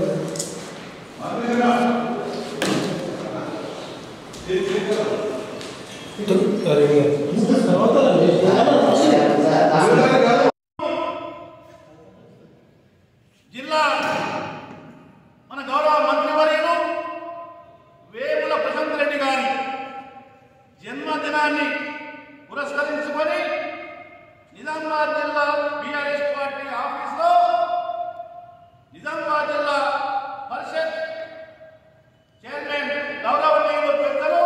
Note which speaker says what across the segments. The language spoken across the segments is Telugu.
Speaker 1: జిల్లా మన గౌరవ మంత్రివర్యులు వేముల ప్రశాంత్ రెడ్డి గారి జన్మదినాన్ని పురస్కరించుకొని నిజామాబాద్ జిల్లా బీఆర్ఎస్ పార్టీ ఆఫీస్లో నిజామాబాద్ జిల్లా పరిషత్ చైర్మన్ గౌరవనీయులు పెద్దలు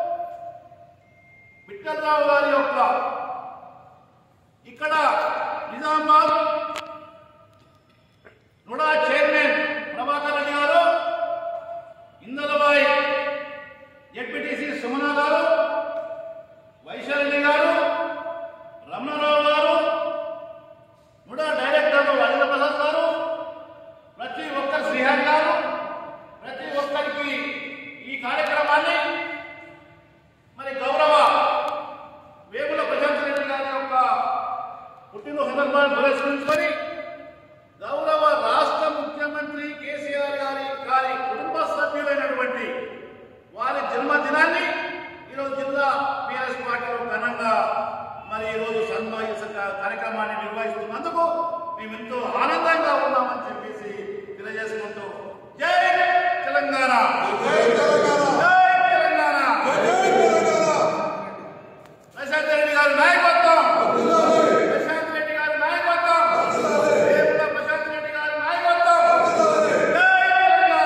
Speaker 1: విఠలరావు గారి యొక్క ఇక్కడ నిజామాబాద్ నుడా చైర్మన్ ప్రభాకర్ రెడ్డి గారు ఇందలబాయి జడ్పీటీసీ సుమన గారు వైశాలి గారు రమణారావు గారు నుడా డైరెక్టర్లు రవీంద్ర ప్రసాద్ గారు ప్రతి ఒక్కరు శ్రీహరి గారు ప్రతి ఒక్కరికి ఈ కార్యక్రమాన్ని మరి గౌరవ వేముల ప్రశాంత్ రెడ్డి గారి యొక్క పుట్టిన సందర్భాన్ని పురస్కరించుకొని గౌరవ రాష్ట్ర ముఖ్యమంత్రి కేసీఆర్ గారి గారి కుటుంబ సభ్యులైనటువంటి వారి జన్మదినాన్ని ఈరోజు జిల్లా బీఆర్ఎస్ పార్టీలో ఘనంగా మరి ఈరోజు సన్మాన కార్యక్రమాన్ని నిర్వహిస్తున్నందుకు మేము ఎంతో ఆనందంగా ఉన్నామని చెప్పేసి తెలియజేసుకుంటూ జై తెలంగాణ జై తెలంగాణ ప్రశాంత్ రెడ్డి గారి నాయకత్వం ప్రశాంత్ రెడ్డి గారి నాయకత్వం వేముల ప్రశాంత్ రెడ్డి గారి నాయకత్వం జై Telangana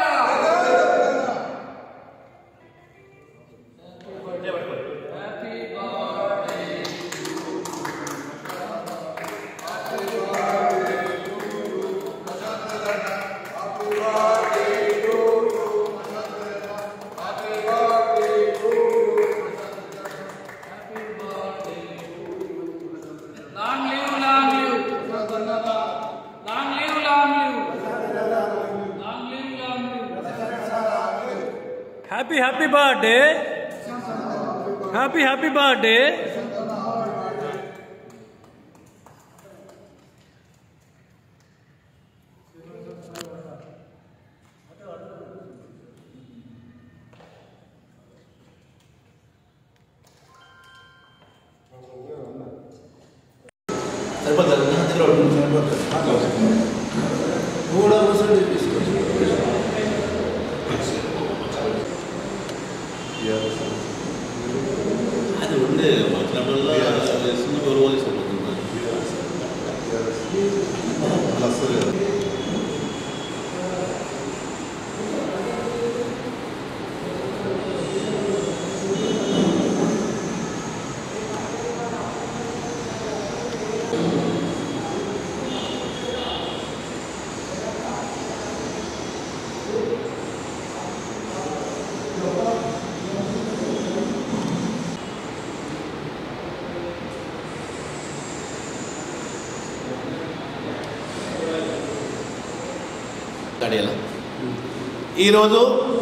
Speaker 2: Long live, long live. Long live, long live. Long live, long live.
Speaker 3: Happy happy birthday happy happy birthday
Speaker 4: అది ఉండే వచ్చినప్పుడల్లా చిన్న గౌరవాలు ఇష్టపడుతున్నారు అలా వస్తుంది కదా
Speaker 1: గడియల ఈరోజు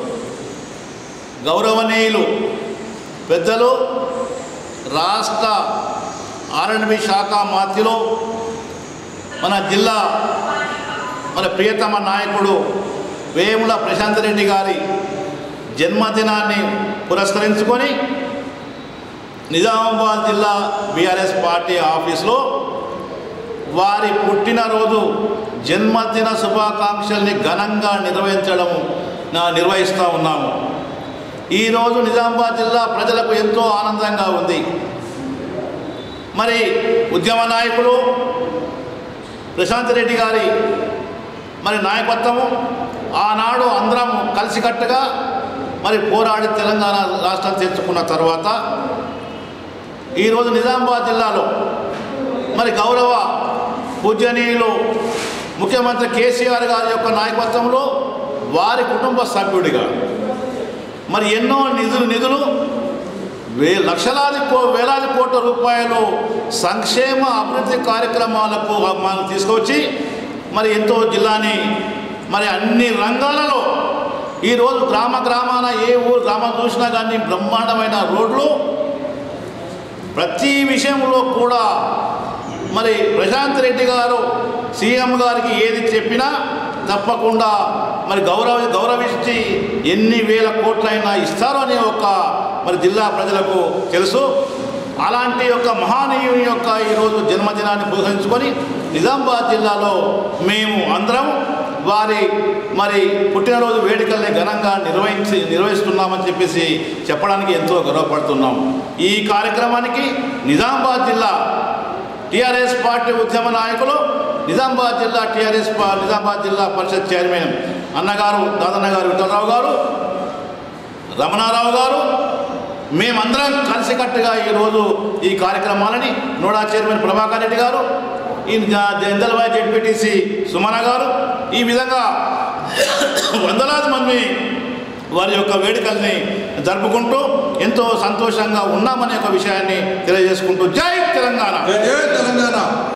Speaker 1: గౌరవనీయులు పెద్దలు రాష్ట్ర ఆర్ఎండ్బి శాఖ మాత్యులు మన జిల్లా మన ప్రియతమ నాయకుడు వేముల ప్రశాంత్ రెడ్డి గారి జన్మదినాన్ని పురస్కరించుకొని నిజామాబాద్ జిల్లా బీఆర్ఎస్ పార్టీ ఆఫీస్లో వారి పుట్టినరోజు జన్మదిన శుభాకాంక్షల్ని ఘనంగా నిర్వహించడం నా నిర్వహిస్తూ ఉన్నాము ఈరోజు నిజామాబాద్ జిల్లా ప్రజలకు ఎంతో ఆనందంగా ఉంది మరి ఉద్యమ నాయకులు ప్రశాంత్ రెడ్డి గారి మరి నాయకత్వము ఆనాడు అందరం కలిసికట్టుగా మరి పోరాడి తెలంగాణ రాష్ట్రం తెచ్చుకున్న తర్వాత ఈరోజు నిజామాబాద్ జిల్లాలో మరి గౌరవ పూజనీయులు ముఖ్యమంత్రి కేసీఆర్ గారి యొక్క నాయకత్వంలో వారి కుటుంబ సభ్యుడిగా మరి ఎన్నో నిధులు నిధులు వే లక్షలాది కో వేలాది కోట్ల రూపాయలు సంక్షేమ అభివృద్ధి కార్యక్రమాలకు మనం తీసుకొచ్చి మరి ఎంతో జిల్లాని మరి అన్ని రంగాలలో ఈరోజు గ్రామ గ్రామాన ఏ ఊరు గ్రామం చూసినా కానీ బ్రహ్మాండమైన రోడ్లు ప్రతి విషయంలో కూడా మరి ప్రశాంత్ రెడ్డి గారు సీఎం గారికి ఏది చెప్పినా
Speaker 5: తప్పకుండా మరి గౌరవ గౌరవించి ఎన్ని వేల కోట్లైనా ఇస్తారో అనే ఒక మరి జిల్లా ప్రజలకు తెలుసు అలాంటి యొక్క మహానీయుని యొక్క ఈరోజు జన్మదినాన్ని పురస్కరించుకొని నిజామాబాద్ జిల్లాలో మేము అందరం వారి మరి పుట్టినరోజు వేడుకల్ని ఘనంగా నిర్వహించి నిర్వహిస్తున్నామని చెప్పేసి చెప్పడానికి ఎంతో గర్వపడుతున్నాం ఈ కార్యక్రమానికి నిజామాబాద్ జిల్లా టీఆర్ఎస్ పార్టీ ఉద్యమ నాయకులు నిజామాబాద్ జిల్లా టీఆర్ఎస్ పా- నిజామాబాద్ జిల్లా పరిషత్ చైర్మన్ అన్నగారు దాదన్న గారు విఠలరావు గారు రమణారావు గారు మేమందరం కలిసికట్టుగా ఈరోజు ఈ కార్యక్రమాలని నోడా చైర్మన్ ప్రభాకర్ రెడ్డి గారు ఈ జందల్వాయి జెడ్పీటీసీ సుమన గారు ఈ విధంగా వందలాది మంది వారి యొక్క వేడుకల్ని జరుపుకుంటూ ఎంతో సంతోషంగా ఉన్నామనే ఒక విషయాన్ని తెలియజేసుకుంటూ జై తెలంగాణ
Speaker 6: జై తెలంగాణ